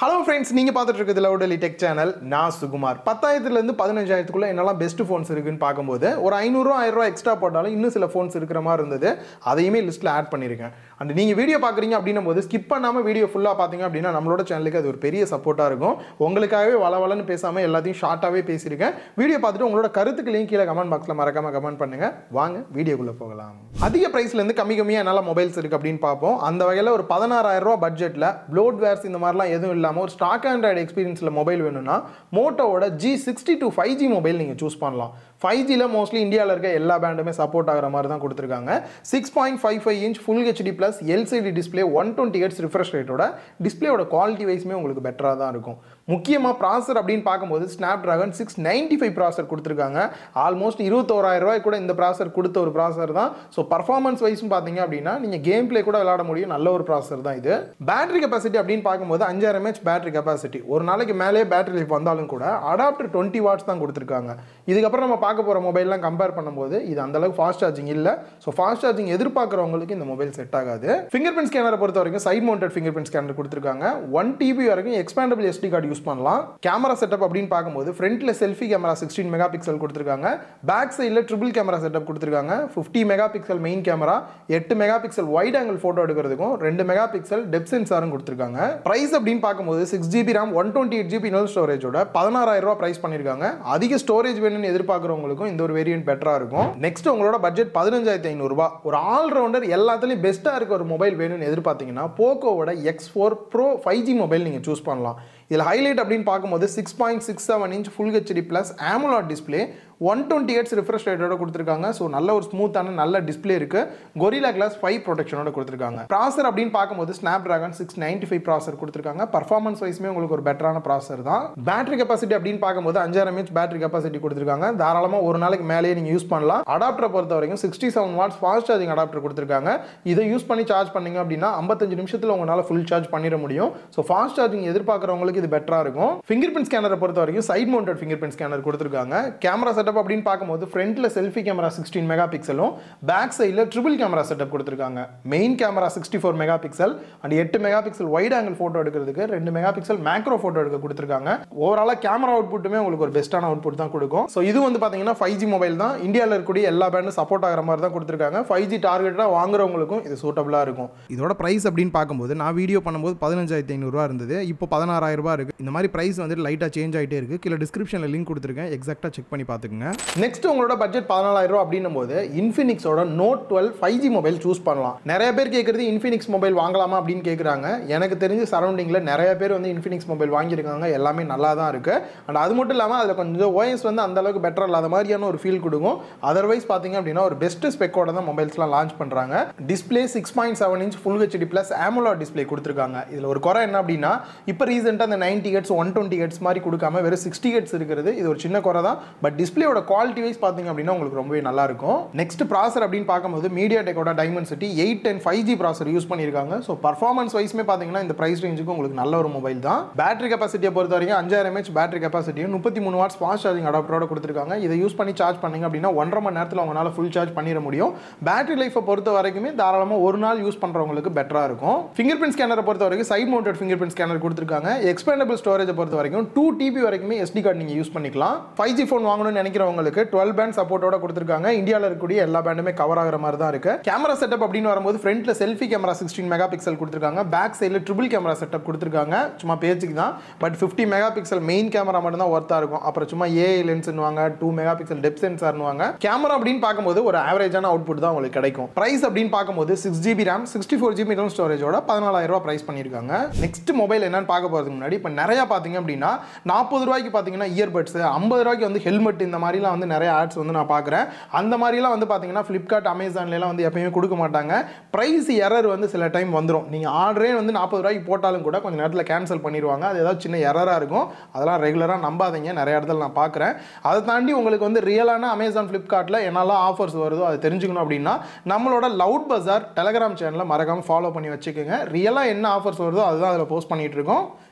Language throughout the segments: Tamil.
ஹலோ ஃப்ரெண்ட்ஸ் நீங்கள் பார்த்துட்டு இருக்கிறது லவுடலி டெக் சேனல் நான் சுகுமார் பத்தாயிரத்துலேருந்து பதினஞ்சாயிரத்துக்குள்ளே என்னெல்லாம் பெஸ்ட் ஃபோன்ஸ் இருக்குன்னு பார்க்கும்போது ஒரு ஐநூறுரூவா ஆயிரரூவா எக்ஸ்ட்ரா போட்டாலும் இன்னும் சில ஃபோன்ஸ் இருக்கிற மாதிரி இருந்தது அதையுமே லிஸ்ட்டில் ஆட் பண்ணியிருக்கேன் அண்ட் நீங்கள் வீடியோ பார்க்குறீங்க அப்படின்னும் போது ஸ்கிப் பண்ணாமல் வீடியோ ஃபுல்லாக பார்த்தீங்க அப்படின்னா நம்மளோட சேனலுக்கு அது ஒரு பெரிய சப்போர்ட்டாக இருக்கும் உங்களுக்காகவே வளவலன்னு பேசாமல் எல்லாத்தையும் ஷார்ட்டாகவே பேசியிருக்கேன் வீடியோ பார்த்துட்டு உங்களோட கருத்துக்களையும் கீழே கமெண்ட் பாக்ஸில் மறக்காம கமெண்ட் பண்ணுங்கள் வாங்க வீடியோக்குள்ளே போகலாம் அதிக ப்ரைஸ்லேருந்து கம்மி கம்மியாக என்னெல்லாம் மொபைல்ஸ் இருக்குது அப்படின்னு பார்ப்போம் அந்த வகையில் ஒரு பதினாறாயிரம் ரூபா பட்ஜெட்டில் ப்ளோட்வேர்ஸ் இந்த மாதிரிலாம் எதுவும் இல்லாமல் ஒரு ஸ்டாக் ஆண்ட்ராய்டு எக்ஸ்பீரியன்ஸில் மொபைல் வேணும்னா மோட்டோவோட G sixty two five G mobile நீங்கள் சூஸ் பண்ணலாம் ஃபைவ் ஜியில் மோஸ்ட்லி இந்தியாவில் இருக்க எல்லா பேண்டுமே சப்போர்ட் ஆகிற மாதிரி தான் கொடுத்துருக்காங்க six point five five inch full HD plus LCD display one twenty hertz refresh ரேட்டோட டிஸ்பிளேயோட குவாலிட்டி வைஸுமே உங்களுக்கு பெட்டராக தான் இருக்கும் முக்கியமாக ப்ராசர் அப்படின்னு பார்க்கும்போது Snapdragon six ninety five processor கொடுத்துருக்காங்க ஆல்மோஸ்ட் இருபத்தோராயிரம் ரூபாய் கூட இந்த ப்ராசர் கொடுத்த ஒரு ப்ராசர் தான் ஸோ பர்ஃபார்மன்ஸ் வைஸும் பார்த்தீங்க அப்படின்னா நீங்கள் கேம் பிளே கூட விளையாட முடியும் நல்ல ஒரு ப்ராசர் தான் இது பேட்டரி கெப்பாசிட்டி அப்படின்னு பார்க்கும்போது அஞ்சாயிரம் எம்ஹெச் பேட்டரி கெப்பாசிட்டி ஒரு நாளைக்கு மேலே பேட்டரி லைஃப் வந்தாலும் கூட அடாப்டர் டுவெண்ட்டி வாட்ஸ் தான் கொடுத்துருக்காங்க இதுக்கப்புறம் நம்ம பார்க்க போகிற மொபைல்லாம் கம்பேர் பண்ணும்போது இது அந்த அளவுக்கு ஃபாஸ்ட் சார்ஜிங் இல்லை ஸோ ஃபாஸ்ட் சார்ஜிங் எதிர்பார்க்குறவங்களுக்கு இந்த மொபைல் செட் ஆகாது ஃபிங்கர் பிரிண்ட் ஸ்கேனரை பொறுத்த வரைக்கும் side mounted finger print scanner கொடுத்துருக்காங்க ஒன் டிபி வரைக்கும் எக்ஸ்பேண்டபிள் எஸ்டி கார்டு யூஸ் பண்ணலாம் கேமரா செட்டப் அப்படின்னு பார்க்கும்போது ஃப்ரண்ட்ல selfie camera sixteen mega pixel கொடுத்துருக்காங்க பேக் சைடில் ட்ரிபிள் கேமரா செட்டப் கொடுத்துருக்காங்க fifty mega pixel main camera எட்டு mega megapixel wide angle photo எடுக்கிறதுக்கும் ரெண்டு மெகா பிக்சல் டெப் சென்சாரும் கொடுத்துருக்காங்க பிரைஸ் அப்படின்னு பார்க்கும்போது six GB RAM one twenty eight GB இனல் ஸ்டோரேஜோட பதினாறாயிரம் ரூபாய் பிரைஸ் பண்ணியிருக்காங்க அதிக ஸ்டோரேஜ் வேணும்னு எதிர்பார்க்குறவங்களுக்கும் இந்த ஒரு வேரியன்ட் பெட்டராக இருக்கும் நெக்ஸ்ட் உங்களோட பட்ஜெட் பதினஞ்சாயிரத்தி ஐநூறுரூபா ஒரு ஆல்ரவுண்டர் எல்லாத்துலேயும் பெஸ்ட்டாக இருக்க ஒரு மொபைல் வேணும்னு எதிர்பார்த்தீங்கன்னா போக்கோவோட X four pro five G mobile நீங்கள் சூஸ் பண்ணலாம் இதில் ஹைலைட் அப்படின்னு பார்க்கும்போது six point six seven inch full HD plus AMOLED display one twenty hertz refresh ரேட்டோட கொடுத்துருக்காங்க ஸோ நல்ல ஒரு ஸ்மூத்தான நல்ல டிஸ்பிளே இருக்கு கொரிலா கிளாஸ் ஃபைவ் ப்ரொடெக்ஷனோட கொடுத்துருக்காங்க ப்ராசர் அப்படின்னு பார்க்கும்போது Snapdragon six ninety five processor கொடுத்துருக்காங்க பர்ஃபார்மன்ஸ் வைஸ்மே உங்களுக்கு ஒரு பெட்டரான ப்ராசர் தான் பேட்டரி கெப்பாசிட்டி அப்படின்னு பார்க்கும்போது அஞ்சாயிரம் எம்ஹெச் பேட்டரி கெப்பாசிட்டி கொடுத்துருக்காங்க தாராளமாக ஒரு நாளைக்கு மேலேயே நீங்கள் யூஸ் பண்ணலாம் அடாப்டரை பொறுத்த வரைக்கும் sixty seven watts fast charging adapter கொடுத்துருக்காங்க இதை யூஸ் பண்ணி சார்ஜ் பண்ணீங்க அப்படின்னா ஐம்பத்தஞ்சு நிமிஷத்தில் உங்களால் ஃபுல் சார்ஜ் பண்ணிட முடியும் ஸோ ஃபாஸ்ட் சார்ஜிங் எதிர்பார்க்குறவங்களுக்கு இது பெட்டராக இருக்கும் ஃபிங்கர் பிரிண்ட் ஸ்கேனரை பொறுத்த வரைக்கும் side mounted finger print scanner கொடுத்துருக்காங்க கேமரா செட்டப் அப்படின்னு பார்க்கும்போது ஃப்ரண்ட்ல செல்ஃபி கேமரா சிக்ஸ்டீன் மெகா பிக்சலும் பேக் சைடில் ட்ரிபிள் கேமரா செட்டப் கொடுத்துருக்காங்க main camera sixty four mega megapixel and எட்டு mega megapixel wide angle photo எடுக்கிறதுக்கு ரெண்டு மெகா பிக்சல் மேக்ரோ ஃபோட்டோ எடுக்க கொடுத்துருக்காங்க ஓவராலாக கேமரா அவுட்புட்டுமே உங்களுக்கு ஒரு பெஸ்ட்டான அவுட்புட் தான் கொடுக்கும் ஸோ இது வந்து பார்த்தீங்கன்னா ஃபைவ் ஜி மொபைல் தான் இந்தியாவில் இருக்கக்கூடிய எல்லா பேண்டும் சப்போர்ட் ஆகிற மாதிரி தான் கொடுத்துருக்காங்க ஃபைவ் ஜி டார்கெட்டாக வாங்குறவங்களுக்கும் இது சூட்டபிளாக இருக்கும் இதோட ப்ரைஸ் அப்படின்னு பார்க்கும்போது நான் வீடியோ பண்ணும்போது பதினஞ்சாயிரத்தி ஐநூறுரூவா இருந்தது இப்போ பதினாறாயிரம் ரூபாய் இருக்குது இந்த மாதிரி ப்ரைஸ் வந்துட்டு லைட்டாக சேஞ்ச் ஆகிட்டே இருக்குது கீழே டிஸ்கிரிப்ஷனில் லிங்க் கொடுத்துருக்கேன் எக்ஸாக்டாக செக் பண்ணி பார்த்துக்குங்க நெக்ஸ்ட் உங்களோட பட்ஜெட் பதினாலாயிரம் ரூபா அப்படின்னும் போது இன்ஃபினிக்ஸோட Note twelve five G mobile choose பண்ணலாம் நிறைய பேர் கேட்குறது இன்ஃபினிக்ஸ் மொபைல் வாங்கலாமா அப்படின்னு கேட்குறாங்க எனக்கு தெரிஞ்ச சரௌண்டிங்கில் நிறைய பேர் வந்து இன்ஃபினிக்ஸ் மொபைல் வாங்கியிருக்காங்க எல்லாமே நல்லா தான் இருக்குது அண்ட் அது மட்டும் இல்லாமல் அதில் கொஞ்சம் ஓஎஸ் வந்து அந்த அளவுக்கு பெட்டர் இல்லாத மாதிரியான ஒரு ஃபீல் கொடுக்கும் அதர்வைஸ் பார்த்தீங்க அப்படின்னா ஒரு பெஸ்ட் ஸ்பெக்கோட தான் மொபைல்ஸ்லாம் லான்ச் பண்ணுறாங்க display six point seven inch full HD plus AMOLED display கொடுத்துருக்காங்க இதில் ஒரு குறை என்ன அப்படின்னா இப்போ ரீசெண்டாக அந்த ninety hertz one twenty hertz மாதிரி கொடுக்காம வெறும் சிக்ஸ்டி ஹெட்ஸ் இருக்கிறது இது ஒரு சின்ன குறை தான் பட் டிஸ்பிளேயோட குவாலிட்டி வைஸ் பார்த்தீங்க அப்படின்னா உங்களுக்கு ரொம்பவே நல்லா இருக்கும் நெக்ஸ்ட் ப்ராசர் அப்படின்னு பார்க்கும்போது மீடியா டெக்கோட Dimensity eight ten five G processor use பண்ணியிருக்காங்க ஸோ பர்ஃபார்மன்ஸ் வைஸ்மே பார்த்தீங்கன்னா இந்த ப்ரைஸ் ரேஞ்சுக்கு உங்களுக்கு நல்ல ஒரு மொபைல் தான் பேட்டரி கெப்பாசிட்டியை பொறுத்த வரைக்கும் அஞ்சாயிரம் எம்ஹெச் பேட்டரி கெப்பாசிட்டியும் முப்பத்தி மூணு வாட்ஸ் ஃபாஸ்ட் சார்ஜிங் அடாப்டரோட கொடுத்துருக்காங்க இதை யூஸ் பண்ணி சார்ஜ் பண்ணீங்க அப்படின்னா ஒன்றரை மணி நேரத்தில் உங்களால் ஃபுல் சார்ஜ் பண்ணிட முடியும் பேட்டரி லைஃபை பொறுத்த வரைக்குமே தாராளமாக ஒரு நாள் யூஸ் பண்ணுறவங்களுக்கு பெட்டராக இருக்கும் ஃபிங்கர் பிரிண்ட் ஸ்கேனரை பொறுத்த வரைக்கும் side mounted finger print scanner கொடுத்துருக்காங்க எக்ஸ்பேண்டபிள் ஸ்டோரேஜை பொறுத்த வரைக்கும் டூ டிபி வரைக்குமே எஸ்டி கார்டு நீங்கள் யூஸ் பண்ணிக்கலாம் ஃபைவ் ஜி ஃபோன் வாங்கணும்னு நினைக்கிறவங்களுக்கு டுவெல் பேண்ட் சப்போர்ட்டோட கொடுத்துருக்காங்க இந்தியாவில் இருக்கக்கூடிய எல்லா பேண்டுமே கவர் ஆகிற மாதிரி தான் இருக்கு கேமரா செட்டப் அப்படின்னு வரும்போது ஃப்ரண்ட்ல selfie camera sixteen mega pixel கொடுத்துருக்காங்க பேக் சைடில் ட்ரிபிள் கேமரா செட்டப் கொடுத்துருக்காங்க சும்மா பேச்சுக்கு தான் but fifty mega pixel main camera மட்டும் தான் ஒர்த்தாக இருக்கும் அப்புறம் சும்மா ஏஐ லென்ஸ்னுவாங்க டூ மெகா பிக்சல் டெப் சென்சார்னுவாங்க கேமரா அப்படின்னு பார்க்கும்போது ஒரு ஆவரேஜான அவுட்புட் தான் உங்களுக்கு கிடைக்கும் பிரைஸ் அப்படின்னு பார்க்கும்போது six GB RAM sixty four GB internal ஸ்டோரேஜோட பதினாலாயிரம் ரூபாய் பிரைஸ் பண்ணியிருக்காங்க நெக்ஸ்ட் மொபைல் என்னன்னு பார்க்க போகிறதுக்கு முன்னாடி இப்போ நிறையா பார்த்தீங்க அப்படின்னா நாற்பது ரூபாய்க்கு பார்த்தீங்கன்னா இயர்பட்ஸ் ஐம்பது ரூபாய்க்கு வந்து ஹெல்மெட் இந்த மாதிரிலாம் வந்து நிறைய ஆட்ஸ் வந்து நான் பார்க்குறேன் அந்த மாதிரிலாம் வந்து பார்த்தீங்கன்னா ஃப்ளிப்கார்ட் அமேசான்லாம் வந்து எப்பயுமே கொடுக்க மாட்டாங்க ப்ரைஸ் எரர் வந்து சில டைம் வந்துடும் நீங்கள் ஆர்டரே வந்து நாற்பது ரூபாய்க்கு போட்டாலும் கூட கொஞ்சம் நேரத்தில் கேன்சல் பண்ணிடுவாங்க அது ஏதாவது சின்ன எரராக இருக்கும் அதெல்லாம் ரெகுலராக நம்பாதீங்க நிறைய இடத்துல நான் பார்க்குறேன் அதை தாண்டி உங்களுக்கு வந்து ரியலான அமேசான் ஃப்ளிப்கார்ட்டில் என்னெல்லாம் ஆஃபர்ஸ் வருதோ அதை தெரிஞ்சுக்கணும் அப்படின்னா நம்மளோட லவுட் பஜார் டெலகிராம் சேனலை மறக்காமல் ஃபாலோ பண்ணி வச்சுக்கோங்க ரியலாக என்ன ஆஃபர்ஸ் வருதோ அதுதான் அதில் போஸ்ட் பண்ணிகிட்டு இருக்கோம்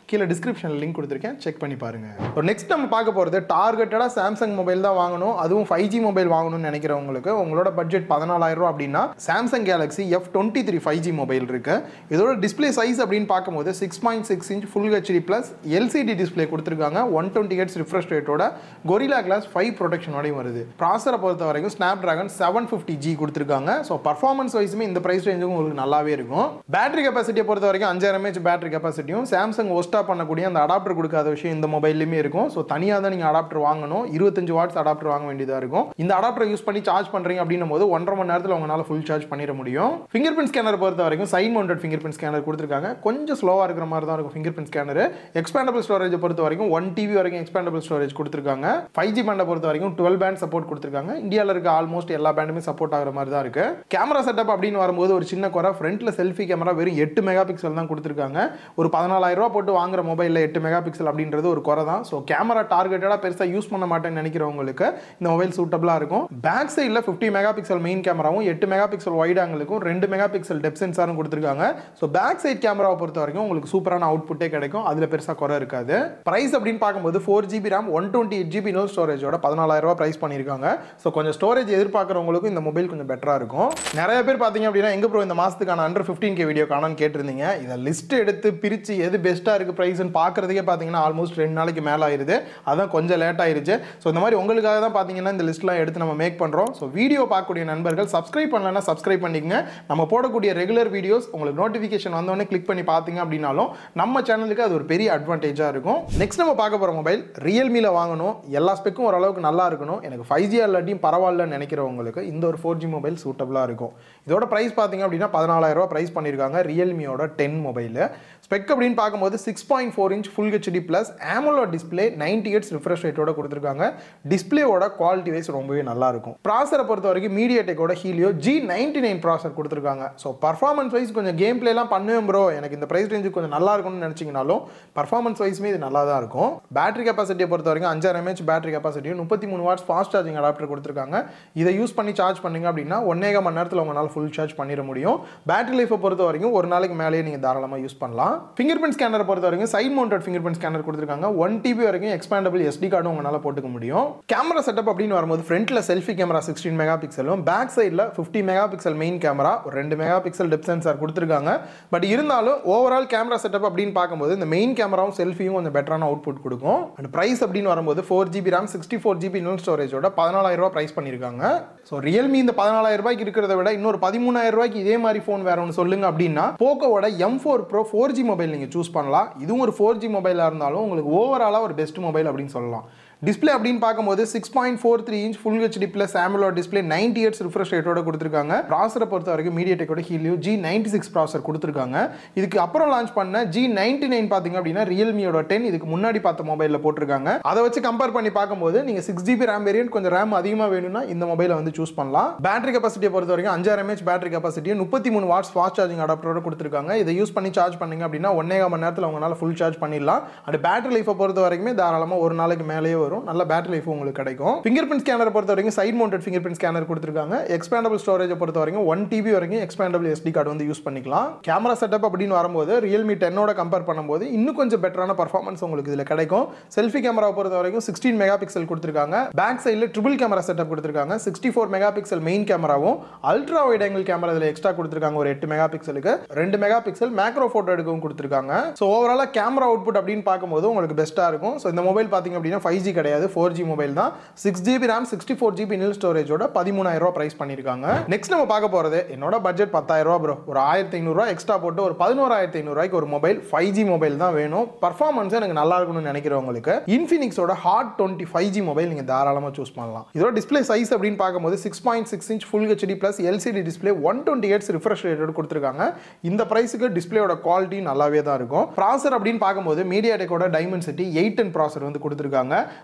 கீழே டிஸ்கிரிப்ஷனில் லிங்க் கொடுத்துருக்கேன் செக் பண்ணி பாருங்க ஸோ நெக்ஸ்ட் நம்ம பார்க்க போகிறது டார்கெட்டடாக சாம்சங் மொபைல் தான் வாங்கணும் அதுவும் ஃபைவ் ஜி மொபைல் வாங்கணும்னு நினைக்கிறவங்களுக்கு உங்களோட பட்ஜெட் பதினாலாயிரம் ரூபா அப்படின்னா Samsung Galaxy F twenty three five G mobile இருக்கு இதோட டிஸ்பிளே சைஸ் அப்படின்னு பார்க்கும்போது six point six inch full HD plus LCD display கொடுத்துருக்காங்க ஒன் டுவெண்ட்டி ஹெட்ஸ் ரிஃப்ரெஷ் ரேட்டோட கொரிலா கிளாஸ் ஃபைவ் ப்ரொடெக்ஷனோடையும் வருது ப்ராசரை பொறுத்த வரைக்கும் Snapdragon seven fifty G கொடுத்துருக்காங்க ஸோ பர்ஃபார்மன்ஸ் வைஸுமே இந்த ப்ரைஸ் ரேஞ்சுக்கும் உங்களுக்கு நல்லாவே இருக்கும் பேட்டரி கெப்பாசிட்டியை பொறுத்த வரைக்கும் அஞ்சாயிரம் எம்ஏஹெச் பேட்டரி கெப்பாசிட்டியும் சாம்சங் ஒஸ்டா பண்ணக்கூடிய அந்த அடாப்டர் கொடுக்காத விஷயம் இந்த மொபைல்லையுமே இருக்கும் ஸோ தனியாக தான் நீங்கள் அடாப்டர் வாங்கணும் இருபத்தஞ்சு வாட்ஸ் அடாப்டர் வாங்க வேண்டியதாக இருக்கும் இந்த அடாப்டர் யூஸ் பண்ணி சார்ஜ் பண்ணுறீங்க அப்படின்னும் போது ஒன்றரை மணி நேரத்தில் உங்களால் ஃபுல் சார்ஜ் பண்ணிட முடியும் ஃபிங்கர் பிரிண்ட் ஸ்கேனர் பொறுத்த வரைக்கும் side mounted finger print scanner கொடுத்துருக்காங்க கொஞ்சம் ஸ்லோவாக இருக்கிற மாதிரி தான் இருக்கும் finger print scanner expandable storage பொறுத்த வரைக்கும் ஒன் டிவி வரைக்கும் எக்ஸ்பேண்டபிள் ஸ்டோரேஜ் கொடுத்துருக்காங்க ஃபைவ் ஜி பேண்டை பொறுத்த வரைக்கும் டுவெல் பேண்ட் சப்போர்ட் கொடுத்துருக்காங்க இந்தியாவில் இருக்க ஆல்மோஸ்ட் எல்லா பேண்டுமே சப்போர்ட் ஆகிற மாதிரி தான் இருக்கு கேமரா செட்டப் அப்படின்னு வரும்போது ஒரு சின்ன குறை ஃப்ரண்ட்ல செல்ஃபி கேமரா வெறும் எட்டு மெகா பிக்சல் தான் கொடுத்துருக்காங்க ஒரு பதினாலாயிரம் ரூபா போட்டு வாங்குற மொபைலில் எட்டு மெகா பிக்சல் அப்படின்றது ஒரு குறை தான் ஸோ கேமரா டார்கெட்டடாக பெருசாக யூஸ் பண்ண மாட்டேன்னு நினைக்கிறவங்களுக்கு இந்த மொபைல் சூட்டபிளாக இருக்கும் பேக் சைடில் ஃபிஃப்டி மெகா பிக்சல் மெயின் கேமராவும் எட்டு மெகா பிக்சல் வைட் ஆங்கிளுக்கும் ரெண்டு மெகா பிக்சல் டெப் சென்சாரும் கொடுத்துருக்காங்க ஸோ பேக் சைட் கேமராவை பொறுத்த வரைக்கும் உங்களுக்கு சூப்பரான அவுட்புட்டே கிடைக்கும் அதில் பெருசாக குறை இருக்காது ப்ரைஸ் அப்படின்னு பார்க்கும்போது four GB RAM one twenty eight GB no ஸ்டோரேஜோட பதினாலாயிரம் ரூபா ப்ரைஸ் பண்ணியிருக்காங்க ஸோ கொஞ்சம் ஸ்டோரேஜ் எதிர்பார்க்குறவங்களுக்கும் இந்த மொபைல் கொஞ்சம் பெட்டராக இருக்கும் நிறைய பேர் பார்த்தீங்க அப்படின்னா எங்க ப்ரோ இந்த மாதத்துக்கான அண்டர் ஃபிஃப்டீன் கே வீடியோ காணான்னு கேட்டிருந்தீங்க இதை லிஸ்ட் எடுத்து பிரித்து எது பெஸ்ட்டாக இருக்குது ப்ரைஸ்னு பார்க்குறதுக்கே பார்த்தீங்கன்னா ஆல்மோஸ்ட் ரெண்டு நாளைக்கு மேலே ஆயிருது அதான் கொஞ்சம் லேட் ஆயிருச்சு ஸோ இந்த மாதிரி உங்களுக்காக தான் பார்த்தீங்கன்னா இந்த லிஸ்ட்லாம் எடுத்து நம்ம மேக் பண்ணுறோம் ஸோ வீடியோ பார்க்கக்கூடிய நண்பர்கள் சப்ஸ்கிரைப் பண்ணலன்னா சப்ஸ்கிரைப் பண்ணிக்கங்க நம்ம போடக்கூடிய ரெகுலர் வீடியோஸ் உங்களுக்கு நோட்டிஃபிகேஷன் வந்தோடனே கிளிக் பண்ணி பார்த்தீங்க அப்படின்னாலும் நம்ம சேனலுக்கு அது ஒரு பெரிய அட்வான்டேஜாக இருக்கும் நெக்ஸ்ட் நம்ம பார்க்க போகிற மொபைல் ரியல்மியில் வாங்கணும் எல்லா ஸ்பெக்கும் ஓரளவுக்கு நல்லா இருக்கணும் எனக்கு ஃபைவ் ஜி இல்லாட்டியும் பரவாயில்லன்னு நினைக்கிறவங்களுக்கு இந்த ஒரு ஃபோர் ஜி மொபைல் சூட்டபிளாக இருக்கும் இதோட ப்ரைஸ் பார்த்தீங்க அப்படின்னா பதினாலாயிரம் ரூபா ப்ரைஸ் பண்ணியிருக்காங்க ரியல்மியோட டென் மொபைல் ஸ்பெக் அப்படின்னு பார்க்கும்போது six point four inch full HD plus AMOLED display ninety hertz refresh ரேட்டோட கொடுத்துருக்காங்க டிஸ்பிளேவோட குவாலிட்டி வைஸ் ரொம்பவே நல்லா இருக்கும் ப்ராசரை பொறுத்த வரைக்கும் மீடியாடெக்கோட Helio G ninety nine processor கொடுத்துருக்காங்க ஸோ பர்ஃபார்மன்ஸ் வைஸ் கொஞ்சம் கேம் பிளேலாம் பண்ணுவேன் ப்ரோ எனக்கு இந்த ப்ரைஸ் ரேஞ்சு கொஞ்சம் நல்லா இருக்கும்னு நினச்சிங்கனாலும் பர்ஃபார்மன்ஸ் வைஸ்மே இது நல்லா தான் இருக்கும் பேட்டரி கெப்பாசிட்டியை பொறுத்த வரைக்கும் அஞ்சாயிரம் எம்ஏஹெச் பேட்டரி கெப்பாசிட்டியும் முப்பத்தி மூணு வாட்ஸ் ஃபாஸ்ட் சார்ஜிங் அடாப்டர் கொடுத்துருக்காங்க இதை யூஸ் பண்ணி சார்ஜ் பண்ணுங்க அப்படின்னா ஒன்னேக மணி நேரத்தில் உங்களால் ஃபுல் சார்ஜ் பண்ணிட முடியும் பேட்டரி லைஃபை பொறுத்த வரைக்கும் ஒரு நாளைக்கு மேலேயே நீங்கள் தாராளமாக யூஸ் பண்ணலாம் ஃபிங்கர் பிரிண்ட் ஸ்கேனரை பொறுத்த வரைக்கும் side mounted finger print scanner கொடுத்துருக்காங்க ஒன் டிபி வரைக்கும் எக்ஸ்பேண்டபிள் எஸ்டி கார்டும் உங்களால் போட்டுக்க முடியும் கேமரா செட்டப் அப்படின்னு வரும்போது ஃப்ரண்ட்டில் செல்ஃபி கேமரா சிக்ஸ்டீன் மெகா பிக்சலும் பேக் சைடில் fifty mega pixel main camera ஒரு ரெண்டு மெகா பிக்சல் டெப் சென்சார் கொடுத்துருக்காங்க பட் இருந்தாலும் ஓவரால் கேமரா செட்டப் அப்படின்னு பார்க்கும்போது இந்த மெயின் கேமராவும் செல்ஃபியும் கொஞ்சம் பெட்டரான அவுட்புட் கொடுக்கும் அண்ட் ப்ரைஸ் அப்படின்னு வரும்போது four GB RAM sixty four GB internal ஸ்டோரேஜோட பதினாலாயிரம் ரூபாய் ப்ரைஸ் பண்ணியிருக்காங்க ஸோ ரியல்மி இந்த பதினாலாயிரம் ரூபாய்க்கு இருக்கிறத விட இன்னொரு பதிமூணாயிரம் ரூபாய்க்கு இதே மாதிரி ஃபோன் வேற ஒன்று சொல்லுங்க அப்படின்னா போக்கோவோட M four pro four G mobile நீங்கள் சூஸ் பண்ணலாம் இதுவும் ஒரு ஃபோர் ஜி மொபைலாக இருந்தாலும் உங்களுக்கு ஓவராலாக ஒரு பெஸ்ட் மொபைல் அப்படின்னு சொல்லலாம் டிஸ்பிளே அப்படின்னு பார்க்கும்போது six point four three inch full HD plus AMOLED display ninety hertz refresh ரேட்டோட கொடுத்துருக்காங்க ப்ராசரை பொறுத்த வரைக்கும் மீடியாடெக்கோட Helio G ninety six processor கொடுத்துருக்காங்க இதுக்கு அப்புறம் லான்ச் பண்ண ஜி நைன்டி நைன் பார்த்தீங்க அப்படின்னா ரியல்மியோட டென் இதுக்கு முன்னாடி பார்த்த மொபைலில் போட்டிருக்காங்க அதை வச்சு கம்பேர் பண்ணி பார்க்கும்போது நீங்கள் சிக்ஸ் ஜிபி ரேம் வேரியன்ட் கொஞ்சம் ரேம் அதிகமாக வேணும்னா இந்த மொபைலை வந்து சூஸ் பண்ணலாம் பேட்டரி கெப்பாசிட்டியை பொறுத்த வரைக்கும் அஞ்சாயிரம் எம்ஏஹெச் பேட்டரி கெப்பாசிட்டியும் முப்பத்தி மூணு வாட்ஸ் ஃபாஸ்ட் சார்ஜிங் அடாப்டரோட கொடுத்துருக்காங்க இதை யூஸ் பண்ணி சார்ஜ் பண்ணீங்க அப்படின்னா ஒன்னே மணி நேரத்தில் உங்களால் ஃபுல் சார்ஜ் பண்ணிடலாம் அண்ட் பேட்டரி லைஃபை பொறுத்த வரைக்குமே தாராளமாக ஒரு நாளைக்கு மேலேயே வரும் நல்ல பேட்டரி லைஃப் உங்களுக்கு கிடைக்கும் ஃபிங்கர் பிரிண்ட் ஸ்கேனர் பொறுத்த வரைக்கும் side mounted finger print scanner கொடுத்துருக்காங்க எக்ஸ்பேண்டபிள் ஸ்டோரேஜை பொறுத்த வரைக்கும் ஒன் டிபி வரைக்கும் எக்ஸ்பேண்டபிள் எஸ்டி கார்டு வந்து யூஸ் பண்ணிக்கலாம் கேமரா செட்டப் அப்படின்னு வரும்போது ரியல்மி டென்னோட கம்பேர் பண்ணும்போது இன்னும் கொஞ்சம் பெட்டரான பர்ஃபார்மன்ஸ் உங்களுக்கு இதில் கிடைக்கும் செல்ஃபி கேமரா பொறுத்த வரைக்கும் சிக்ஸ்டீன் மெகா பிக்சல் கொடுத்துருக்காங்க பேக் சைடில் ட்ரிபிள் கேமரா செட்டப் கொடுத்துருக்காங்க sixty four mega pixel main கேமராவும் அல்ட்ரா வைட் ஆங்கிள் கேமரா இதில் எக்ஸ்ட்ரா கொடுத்துருக்காங்க ஒரு எட்டு மெகா பிக்சலுக்கு ரெண்டு மெகா பிக்சல் மேக்ரோ ஃபோட்டோ எடுக்கவும் கொடுத்துருக்காங்க ஸோ ஓவராலாக கேமரா அவுட்புட் அப்படின்னு பார்க்கும்போது உங்களுக்கு பெஸ்ட்டாக இருக்கும் ஸோ இந்த மொபைல் பார்த்தீங்க அப்படின்னா ஃபைவ் ஜி கிடையாது ஃபோர் ஜி மொபைல் தான் six GB RAM sixty four GB internal ஸ்டோரேஜோட பதிமூணாயிரம் ரூபா ப்ரைஸ் பண்ணியிருக்காங்க நெக்ஸ்ட் நம்ம பார்க்க போகிறது என்னோட பட்ஜெட் பத்தாயிரம் ரூபா ப்ரோ ஒரு ஆயிரத்தி ஐநூறுரூவா எக்ஸ்ட்ரா போட்டு ஒரு பதினோராயிரத்தி ஐநூறுரூவாய்க்கு ஒரு மொபைல் ஃபைவ் ஜி மொபைல் தான் வேணும் பர்ஃபார்மன்ஸ் எனக்கு நல்லா இருக்கணும்னு நினைக்கிறவங்களுக்கு இன்ஃபினிக்ஸோட hot twenty five G mobile நீங்கள் தாராளமாக சூஸ் பண்ணலாம் இதோட டிஸ்பிளே சைஸ் அப்படின்னு பார்க்கும்போது six point six inch full HD plus LCD display one twenty hertz refresh ரேட்டோட கொடுத்துருக்காங்க இந்த ப்ரைஸுக்கு டிஸ்பிளேயோட குவாலிட்டி நல்லாவே தான் இருக்கும் ப்ராசர் அப்படின்னு பார்க்கும்போது மீடியா டெக்கோட Dimensity eight ten processor வந்து கொடுத்துருக்காங்க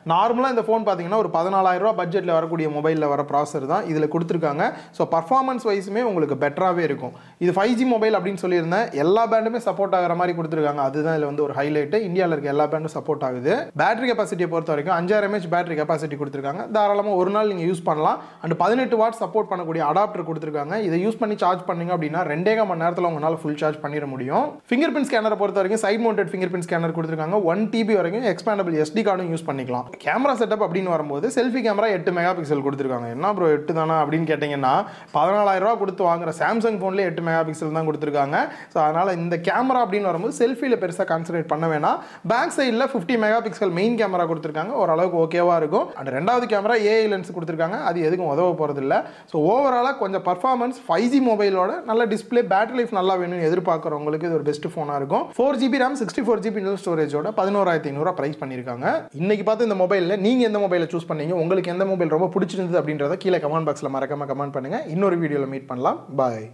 நார்மலாக இந்த ஃபோன் பார்த்தீங்கன்னா ஒரு பதினாலாயிரம் ரூபா பட்ஜெட்டில் வரக்கூடிய மொபைலில் வர ப்ராசர் தான் இதில் கொடுத்துருக்காங்க ஸோ பர்ஃபார்மன்ஸ் வைஸுமே உங்களுக்கு பெட்டராகவே இருக்கும் இது ஃபைவ் ஜி மொபைல் அப்படின்னு சொல்லியிருந்தேன் எல்லா பேண்டுமே சப்போர்ட் ஆகிற மாதிரி கொடுத்துருக்காங்க அதுதான் இதில் வந்து ஒரு ஹைலைட்டு இந்தியாவில் இருக்க எல்லா பேண்டும் சப்போர்ட் ஆகுது பேட்டரி கெப்பாசிட்டியை பொறுத்த வரைக்கும் அஞ்சாயிரம் எம்ஏஹெச் பேட்டரி கெப்பாசிட்டி கொடுத்துருக்காங்க தாராளமாக ஒரு நாள் நீங்கள் யூஸ் பண்ணலாம் அண்ட் பதினெட்டு வாட் சப்போர்ட் பண்ணக்கூடிய அடாப்டர் கொடுத்துருக்காங்க இதை யூஸ் பண்ணி சார்ஜ் பண்ணீங்க அப்படின்னா ரெண்டே கால் மணி நேரத்தில் உங்களால் ஃபுல் சார்ஜ் பண்ணிட முடியும் ஃபிங்கர் பிரிண்ட் ஸ்கேனரை பொறுத்த வரைக்கும் side mounted finger print scanner கொடுத்துருக்காங்க ஒன் டிபி வரைக்கும் எக்ஸ்பேண்டபிள் எஸ்டி கார்டும் யூஸ் பண்ணிக்கலாம் கேமரா செட்டப் அப்படின்னு வரும்போது செல்ஃபி கேமரா எட்டு மெகா பிக்சல் கொடுத்துருக்காங்க என்ன ப்ரோ எட்டு தானா அப்படின்னு கேட்டிங்கன்னா பதினாலாயிரம் ரூபா கொடுத்து வாங்குற சாம்சங் ஃபோன்லேயே எட்டு மெகா பிக்சல் தான் கொடுத்துருக்காங்க ஸோ அதனால் இந்த கேமரா அப்படின்னு வரும்போது செல்ஃபியில் பெருசாக கான்சன்ட்ரேட் பண்ண வேணாம் பேக் சைடில் fifty mega pixel main camera கொடுத்துருக்காங்க ஓரளவுக்கு ஓகேவாக இருக்கும் அண்ட் ரெண்டாவது கேமரா ஏஐ லென்ஸ் கொடுத்துருக்காங்க அது எதுக்கும் உதவ போகிறதில்ல ஸோ ஓவராலாக கொஞ்சம் பர்ஃபார்மன்ஸ் ஃபைவ் ஜி மொபைலோட நல்ல டிஸ்பிளே பேட்டரி லைஃப் நல்லா வேணும்னு எதிர்பார்க்குறவங்களுக்கு இது ஒரு பெஸ்ட் ஃபோனாக இருக்கும் four GB RAM sixty four GB internal ஸ்டோரேஜோட பதினோராயிரத்தி ஐநூறுரூவா ப்ரைஸ் பண்ணியிருக்காங்க இன்னைக்கு பார்த்து இந்த மொபைலில் நீங்கள் எந்த மொபைலை சூஸ் பண்ணீங்க உங்களுக்கு எந்த மொபைல் ரொம்ப பிடிச்சிருந்தது அப்படின்றத கீழே கமெண்ட் பாக்ஸில் மறக்காம கமெண்ட் பண்ணுங்கள் இன்னொரு வீடியோவில் மீட் பண்ணலாம் பாய்